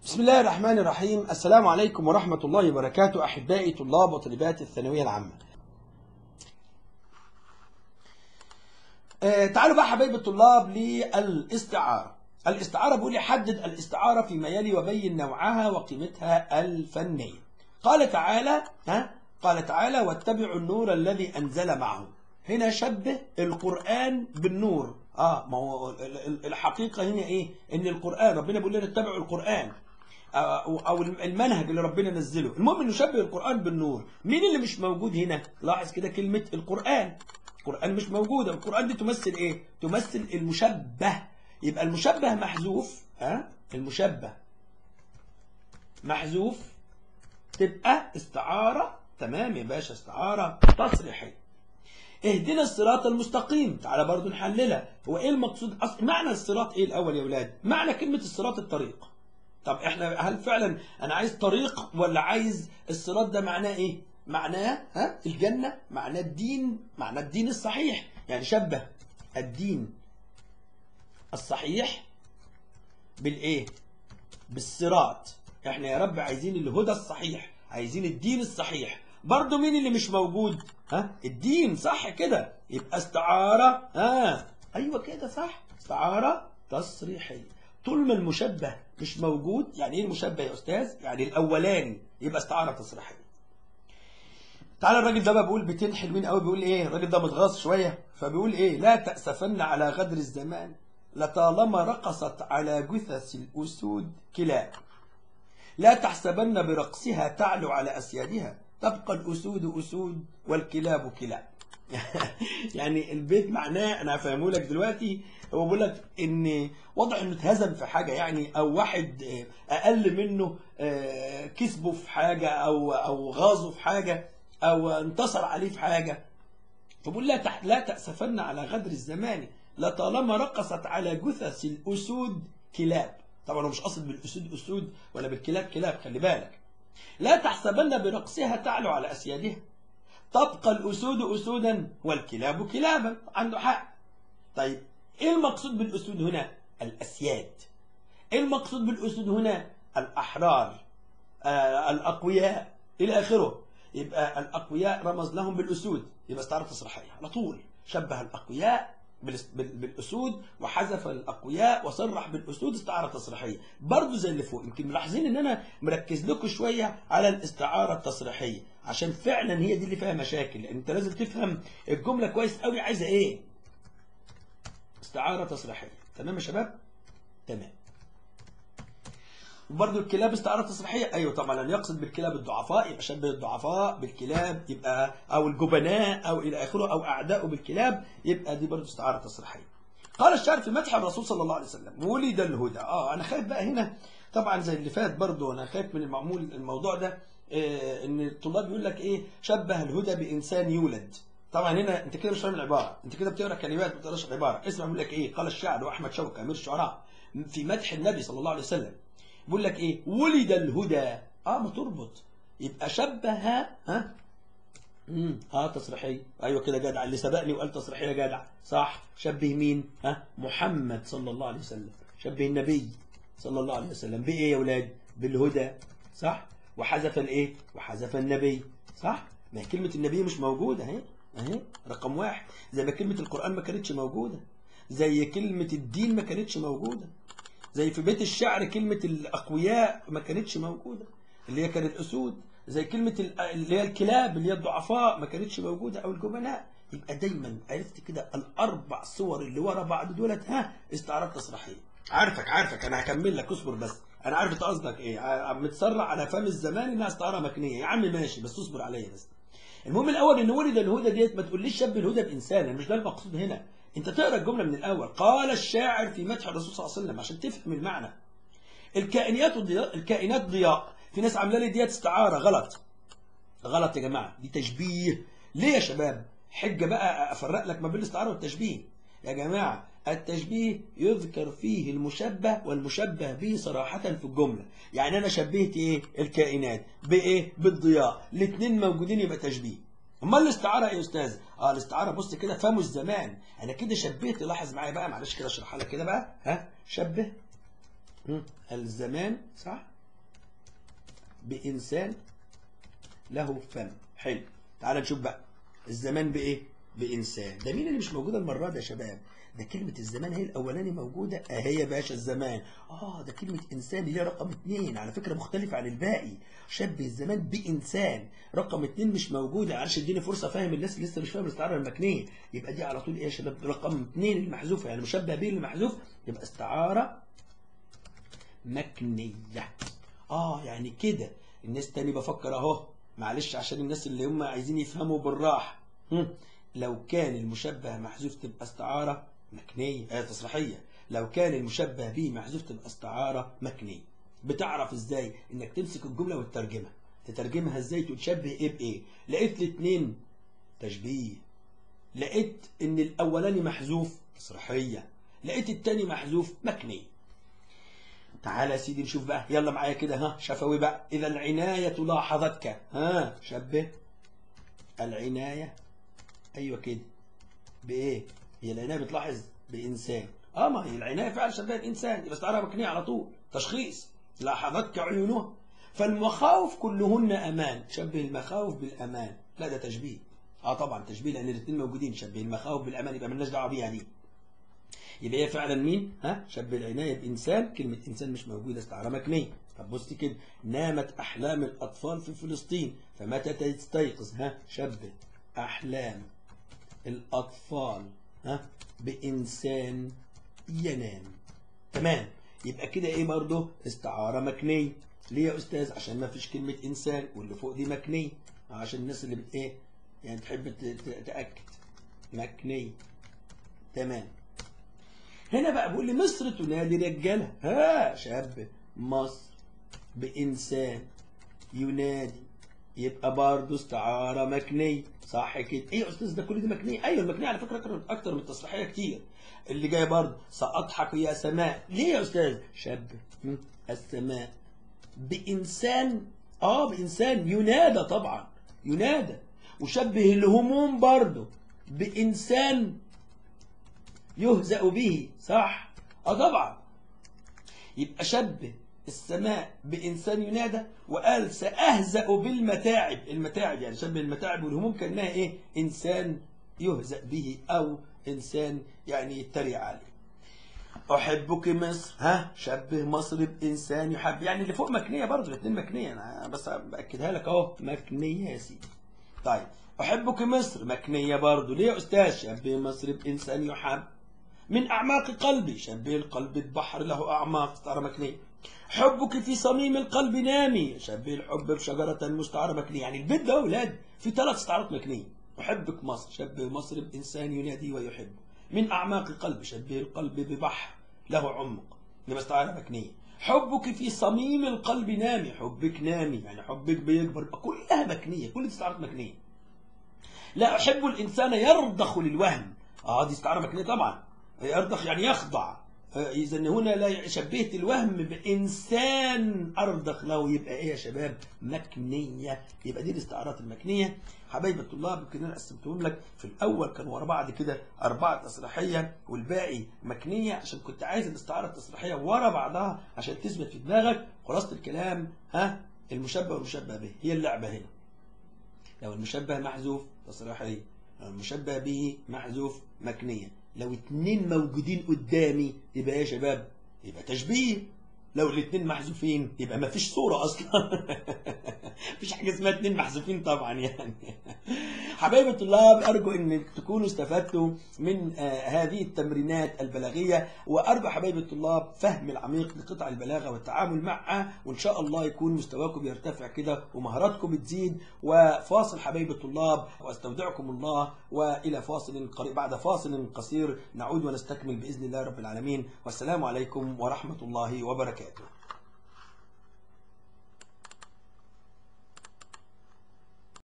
بسم الله الرحمن الرحيم السلام عليكم ورحمة الله وبركاته أحبائي طلاب وطالبات الثانوية العامة آه تعالوا بقى حبايب الطلاب للاستعارة الاستعارة بيقول لي حدد الاستعارة فيما يلي وبين نوعها وقيمتها الفنية قال تعالى ها قال تعالى واتبعوا النور الذي أنزل معه هنا شبه القرآن بالنور اه ما هو الحقيقة هنا ايه ان القرآن ربنا بيقول لنا اتبعوا القرآن او المنهج اللي ربنا نزله المهم انه شبه القران بالنور مين اللي مش موجود هنا لاحظ كده كلمه القران القران مش موجوده القران دي تمثل ايه تمثل المشبه يبقى المشبه محذوف ها المشبه محذوف تبقى استعاره تمام يا باشا استعاره تصريحيه اهدنا الصراط المستقيم تعالى برضو نحللها هو ايه المقصود اصلا معنى الصراط ايه الاول يا اولاد معنى كلمه الصراط الطريق طب احنا هل فعلا انا عايز طريق ولا عايز الصراط ده معناه ايه معناه ها الجنة معناه الدين معناه الدين الصحيح يعني شبه الدين الصحيح بالايه بالصراط احنا يا رب عايزين الهدى الصحيح عايزين الدين الصحيح برضو مين اللي مش موجود ها الدين صح كده يبقى استعارة ها ايوه كده صح استعارة تصريحية طول ما المشبه مش موجود يعني ايه المشبه يا استاذ يعني الاولاني يبقى استعاره تصريحيه تعالى الراجل ده بقى بيقول بيتين حلوين قوي بيقول ايه الراجل ده متغاظ شويه فبيقول ايه لا تاسفن على غدر الزمان لطالما رقصت على جثث الاسود كلاب لا تحسبن برقصها تعلو على اسيادها تبقى الاسود اسود والكلاب كلاب يعني البيت معناه انا هفهمه لك دلوقتي هو بيقول لك ان واضح انه اتهزم في حاجه يعني او واحد اقل منه كسبه في حاجه او او غاظه في حاجه او انتصر عليه في حاجه فبقول لا تح لا تاسفن على غدر الزمان لطالما رقصت على جثث الاسود كلاب طبعا هو مش قصد بالاسود اسود ولا بالكلاب كلاب خلي بالك لا تحسبن برقصها تعلو على اسيادها تبقى الأسود أسودا والكلاب كلابا عنده حق طيب إيه المقصود بالأسود هنا الأسياد إيه المقصود بالأسود هنا الأحرار آه الأقوياء إلى آخره يبقى الأقوياء رمز لهم بالأسود يبقى استعارة تصريحية على طول شبه الأقوياء بالاسود وحذف الاقوياء وصرح بالاسود استعاره تصريحيه برضه زي اللي فوق يمكن ملاحظين ان انا مركز لكم شويه على الاستعاره التصريحيه عشان فعلا هي دي اللي فيها مشاكل لان انت لازم تفهم الجمله كويس قوي عايزه ايه استعاره تصريحيه تمام يا شباب تمام وبرضه الكلاب استعاره تصريحيه ايوه طبعا لن يقصد بالكلاب الضعفاء يبقى شبه الضعفاء بالكلاب يبقى او الجبناء او الى اخره او اعداؤه بالكلاب يبقى دي برضه استعاره تصريحيه قال الشاعر في مدح الرسول صلى الله عليه وسلم ولد الهدى اه انا خايف بقى هنا طبعا زي اللي فات برضه انا خايف من المعمول الموضوع ده إيه ان الطلاب يقول لك ايه شبه الهدى بانسان يولد طبعا هنا انت كده مش فاهم العباره انت كده بتقرا كلمات ما بتقراش العباره اسمع بيقول لك ايه قال الشاعر واحمد شوقي امير الشعراء في مدح النبي صلى الله عليه وسلم بيقول لك ايه ولد الهدى اه ما تربط يبقى شبه ها امم اه تصريحيه ايوه كده جدع اللي سبقني وقال تصريحيه جدع صح شبه مين ها محمد صلى الله عليه وسلم شبه النبي صلى الله عليه وسلم بايه يا اولاد بالهدى صح وحذف الايه وحذف النبي صح ما هي كلمه النبي مش موجوده اهي اهي رقم واحد زي ما كلمه القران ما كانتش موجوده زي كلمه الدين ما كانتش موجوده زي في بيت الشعر كلمة الأقوياء ما كانتش موجودة اللي هي كانت الأسود زي كلمة اللي هي الكلاب اللي هي الضعفاء ما كانتش موجودة أو الجبناء يبقى دايما عرفت كده الأربع صور اللي ورا بعض دولت ها استعارات تصريحية عارفك عارفك أنا هكمل لك اصبر بس أنا عارف أنت قصدك إيه متسرع على فم الزمان إنها استعارة مكنية يا عم ماشي بس اصبر عليا بس المهم الأول إن ولد الهدى ديت ما تقوليش شب الهدى بإنسان مش ده المقصود هنا انت تقرا الجمله من الاول قال الشاعر في مدح الرسول صلى الله عليه وسلم عشان تفهم المعنى الكائنات ضياء الكائنات ضياء في ناس عامله لي ديت استعاره غلط غلط يا جماعه دي تشبيه ليه يا شباب حجه بقى افرق لك ما بين الاستعاره والتشبيه يا جماعه التشبيه يذكر فيه المشبه والمشبه به صراحة في الجملة يعني أنا شبهت إيه الكائنات بإيه بالضياء الاثنين موجودين يبقى تشبيه امال الاستعاره ايه يا استاذ اه الاستعاره بص كده فمه الزمان انا كده شبهت لاحظ معايا بقى معلش كده اشرحها لك كده بقى ها شبه مم. الزمان صح بإنسان له فم حلو تعال نشوف بقى الزمان بإيه بإنسان ده مين اللي مش موجودة المرة ده يا شباب ده كلمة الزمان هي الأولاني موجودة أهي يا باشا الزمان آه ده كلمة إنسان اللي هي رقم اتنين على فكرة مختلفة عن الباقي شبه الزمان بإنسان رقم اتنين مش موجودة معلش اديني فرصة فاهم الناس اللي لسه مش فاهم الاستعارة المكنية يبقى دي على طول إيه يا شباب رقم اتنين المحذوفة يعني مشبه به المحذوف يبقى استعارة مكنية آه يعني كده الناس تاني بفكر أهو معلش عشان الناس اللي هم عايزين يفهموا بالراحة هم. لو كان المشبه محذوف تبقى استعارة مكنية آه تصريحية لو كان المشبه به محذوف تبقى استعارة مكنية بتعرف ازاي انك تمسك الجملة وتترجمها تترجمها ازاي تشبه ايه بايه لقيت الاثنين تشبيه لقيت ان الاولاني محذوف تصريحية لقيت التاني محذوف مكنية تعالى يا سيدي نشوف بقى يلا معايا كده ها شفوي بقى اذا العناية لاحظتك ها شبه العناية ايوه كده بايه هي العنايه بتلاحظ بانسان اه ما هي العنايه فعلا شبه الانسان يبقى استعاره مكنيه على طول تشخيص لاحظتك عيونها فالمخاوف كلهن امان شبه المخاوف بالامان لا ده تشبيه اه طبعا تشبيه لان الاثنين موجودين شبه المخاوف بالامان يبقى مالناش دعوه بيها دي يبقى هي فعلا مين ها شبه العنايه بانسان كلمه انسان مش موجوده استعاره مكنيه طب بصي كده نامت احلام الاطفال في فلسطين فمتى تستيقظ ها شبه احلام الأطفال ها بإنسان ينام تمام يبقى كده إيه برضه استعارة مكنية ليه يا أستاذ عشان ما فيش كلمة إنسان واللي فوق دي مكنية عشان الناس اللي بت إيه يعني تحب تأكد مكنية تمام هنا بقى بيقول لي مصر تنادي رجالها ها شاب مصر بإنسان ينادي يبقى برضه استعارة مكنية صح كده ايه يا استاذ ده كل دي مكنية ايوه المكنية على فكرة اكتر اكتر من التصريحية كتير اللي جاي برضه سأضحك يا سماء ليه يا استاذ شاب السماء بإنسان اه بإنسان ينادى طبعا ينادى وشبه الهموم برضه بإنسان يهزأ به صح اه طبعا يبقى شبه السماء بإنسان ينادى وقال سأهزأ بالمتاعب المتاعب يعني شبه المتاعب والهموم كأنها إيه إنسان يهزأ به أو إنسان يعني يتريق عليه أحبك مصر ها شبه مصر بإنسان يحب يعني اللي فوق مكنية برضه الاثنين مكنية أنا بس بأكدها لك أهو مكنية يا سيدي طيب أحبك مصر مكنية برضه ليه يا أستاذ شبه مصر بإنسان يحب من أعماق قلبي شبه القلب البحر له أعماق استعارة مكنية حبك في صميم القلب نامي شبه الحب بشجرة مستعارة مكنية يعني البيت ده أولاد في ثلاث استعارات مكنية أحبك مصر شبه مصر بإنسان ينادي ويحب من أعماق قلب شبه القلب ببحر له عمق دي استعارة مكنية حبك في صميم القلب نامي حبك نامي يعني حبك بيكبر كلها مكنية كل دي استعارات مكنية لا أحب الإنسان يرضخ للوهم آه دي استعارة مكنية طبعا يرضخ يعني يخضع إذا هنا لا شبهت الوهم بإنسان أرضخ له يبقى إيه يا شباب مكنية يبقى دي الاستعارات المكنية حبايب الطلاب يمكن أنا قسمتهم لك في الأول كانوا ورا بعض كده أربعة تصريحية والباقي مكنية عشان كنت عايز الاستعارة التصريحية ورا بعضها عشان تثبت في دماغك خلاصة الكلام ها المشبه والمشبه به هي اللعبة هنا لو المشبه محذوف تصريحية لو المشبه به محذوف مكنية لو اتنين موجودين قدامي يبقى ايه يا شباب يبقى تشبيه لو الاتنين محذوفين يبقى ما فيش صورة أصلا مفيش حاجة اسمها اتنين محذوفين طبعا يعني حبايب الطلاب أرجو أن تكونوا استفدتوا من آه هذه التمرينات البلاغية وأرجو حبايب الطلاب فهم العميق لقطع البلاغة والتعامل معها وإن شاء الله يكون مستواكم يرتفع كده ومهاراتكم بتزيد وفاصل حبايب الطلاب واستودعكم الله وإلى فاصل قريب بعد فاصل قصير نعود ونستكمل بإذن الله رب العالمين والسلام عليكم ورحمة الله وبركاته